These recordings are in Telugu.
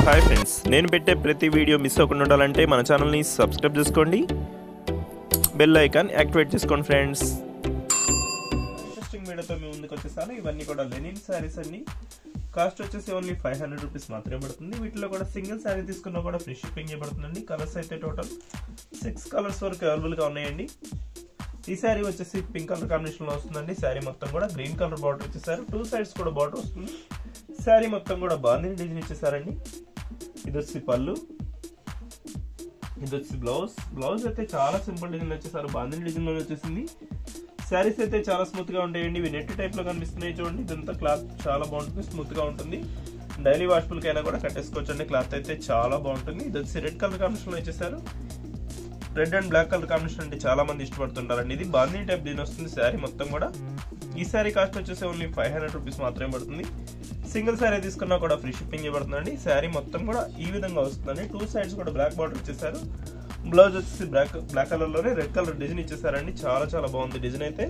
హాయ్ ఫ్రెండ్స్ నేను పెట్టే ప్రతి వీడియో మిస్ అవ్వకుండా ఉండాలంటే మన ఛానల్ని సబ్స్క్రైబ్ చేసుకోండి బెల్ ఐకాన్ యాక్టివేట్ చేసుకోండి ఫ్రెండ్స్ ఇంట్రెస్టింగ్ వీడియోతో మీ ముందుకు వచ్చేసాను ఇవన్నీ కూడా లెనిన్ శారీస్ అండి కాస్ట్ వచ్చేసి ఓన్లీ ఫైవ్ హండ్రెడ్ రూపీస్ మాత్రమే పడుతుంది వీటిలో కూడా సింగిల్ శారీ తీసుకున్నా కూడా ఫ్రీ షిప్పింగ్ చేయబడుతుందండి కలర్స్ అయితే టోటల్ సిక్స్ కలర్స్ వరకు అవైలబుల్గా ఉన్నాయండి ఈ శారీ వచ్చేసి పింక్ కలర్ కాంబినేషన్ లో వస్తుందండి శారీ మొత్తం కూడా గ్రీన్ కలర్ బార్డర్ ఇచ్చేసారు టూ సైడ్స్ కూడా బార్డర్ వస్తుంది శారీ మొత్తం కూడా బాందిని డిజైన్ ఇచ్చేసారండి ఇది వచ్చి పళ్ళు ఇది వచ్చి బ్లౌజ్ బ్లౌజ్ అయితే చాలా సింపుల్ డిజైన్ వచ్చేసారు బాందిని డిజైన్ లో వచ్చేసింది శారీస్ అయితే చాలా స్మూత్ గా ఉంటాయండి ఇవి నెట్ టైప్ లో కనిపిస్తున్నాయి చూడండి ఇదంతా క్లాత్ చాలా బాగుంటుంది స్మూత్ గా ఉంటుంది డైలీ వాష్ఫుల్ కైనా కూడా కట్టేసుకోవచ్చు అండి క్లాత్ అయితే చాలా బాగుంటుంది ఇది వచ్చి రెడ్ కలర్ కాంబినేషన్ లో ఇచ్చేసారు red and black colour combination అంటే చాలా మంది ఇష్టపడుతుంటారండి ఇది బాందీ టైప్ దీని వస్తుంది శారీ మొత్తం కూడా ఈ శారీ కాస్ట్ వచ్చేసి ఓన్లీ ఫైవ్ హండ్రెడ్ రూపీస్ మాత్రమే పడుతుంది సింగిల్ శారీ తీసుకున్నా కూడా ఫ్రీ షిప్పింగ్ ఇవ్వబడుతుందండి శారీ మొత్తం కూడా ఈ విధంగా వస్తుందండి టూ సైడ్స్ కూడా బ్లాక్ బార్డర్ ఇచ్చేసారు బ్లౌజ్ వచ్చేసి బ్లాక్ బ్లాక్ కలర్ లోనే రెడ్ కలర్ డిజైన్ ఇచ్చేసారండి చాలా చాలా బాగుంది డిజైన్ అయితే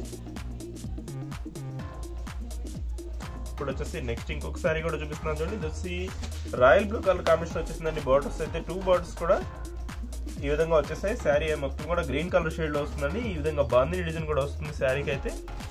ఇప్పుడు వచ్చేసి నెక్స్ట్ ఇంకొక సారీ కూడా చూపిస్తున్నాను చూడండి ఇది వచ్చి రాయల్ బ్లూ కలర్ కాంబినేషన్ వచ్చేసిందండి బార్డర్స్ అయితే టూ బార్డర్స్ కూడా ఈ విధంగా వచ్చేసాయి శారీ మొత్తం కూడా గ్రీన్ కలర్ షేడ్ లో వస్తుందండి ఈ విధంగా బాందీ డిజైన్ కూడా వస్తుంది శారీకి అయితే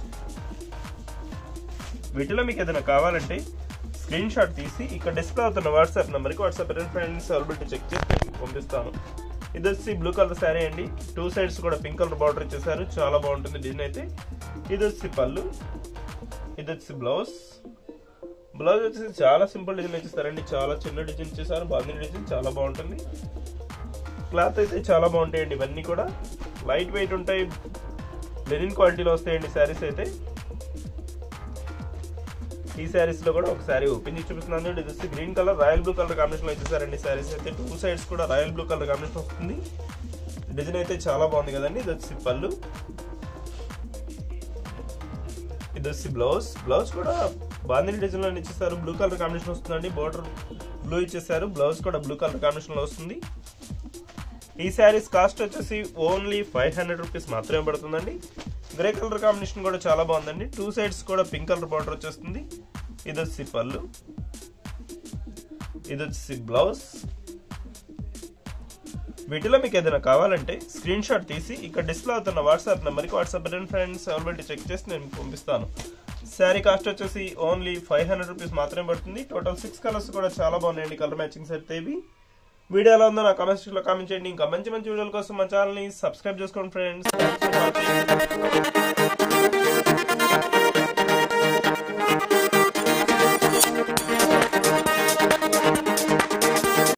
వీటిలో మీకు ఏదైనా కావాలంటే స్క్రీన్ షాట్ తీసి ఇక్కడ డిస్ప్లే అవుతున్న వాట్సాప్ నెంబర్కి వాట్సాప్ ఫ్రెండ్స్ అవైలబిలిటీ చెక్ చేసి నేను పంపిస్తాను ఇది వచ్చి బ్లూ కలర్ శారీ అండి టూ సైడ్స్ కూడా పింక్ కలర్ బార్డర్ ఇచ్చేసారు చాలా బాగుంటుంది డిజైన్ అయితే ఇది వచ్చి పళ్ళు ఇది వచ్చి బ్లౌజ్ బ్లౌజ్ వచ్చేసి చాలా సింపుల్ డిజైన్ ఇచ్చేస్తారండి చాలా చిన్న డిజైన్ ఇచ్చేసారు బాగుంది డిజైన్ చాలా బాగుంటుంది క్లాత్ అయితే చాలా బాగుంటాయండి ఇవన్నీ కూడా లైట్ వెయిట్ ఉంటాయి లెనిన్ క్వాలిటీలో వస్తాయండి శారీస్ అయితే ఈ శారీస్ లో కూడా ఒక శారీ ఓపెన్ చేసి చూపిస్తున్నాను ఇది వచ్చి green colour royal blue colour combination లో ఇచ్చేసారండి శారీస్ అయితే టూ సైడ్స్ కూడా రాయల్ బ్లూ కలర్ కాంబినేషన్ వస్తుంది డిజైన్ అయితే చాలా బాగుంది కదండి ఇది వచ్చి పళ్ళు ఇది వచ్చి బ్లౌజ్ బ్లౌజ్ కూడా బాందిని డిజైన్ లో ఇచ్చేసారు బ్లూ కలర్ కాంబినేషన్ వస్తుందండి బార్డర్ బ్లూ ఇచ్చేసారు బ్లౌజ్ కూడా బ్లూ కలర్ కాంబినేషన్ లో వస్తుంది ఈ శారీస్ కాస్ట్ వచ్చేసి ఓన్లీ ఫైవ్ హండ్రెడ్ రూపీస్ మాత్రమే పడుతుందండి గ్రే కలర్ కాంబినేషన్ కూడా చాలా బాగుందండి టూ సైడ్స్ కూడా పింక్ కలర్ బార్డర్ వచ్చేస్తుంది ఇది వచ్చి పళ్ళు ఇది వచ్చి బ్లౌజ్ వీటిలో మీకు ఏదైనా కావాలంటే స్క్రీన్ షాట్ తీసి ఇక్కడ డిస్ప్లే అవుతున్న వాట్సాప్ నెంబర్కి వాట్సాప్ ఫ్రెండ్స్ అవైలబిలిటీ చెక్ చేసి నేను పంపిస్తాను శారీ కాస్ట్ వచ్చేసి ఓన్లీ ఫైవ్ హండ్రెడ్ రూపీస్ మాత్రమే పడుతుంది టోటల్ సిక్స్ కలర్స్ కూడా చాలా బాగున్నాయండి కలర్ మ్యాచింగ్ సెట్ ఇవి వీడియో ఎలా ఉందో నా కామెంట్ సెక్షన్ లో కామెంట్ చేయండి ఇంకా మంచి మంచి వీడియోల కోసం మా ఛానల్ ని సబ్స్క్రైబ్ చేసుకోండి ఫ్రెండ్స్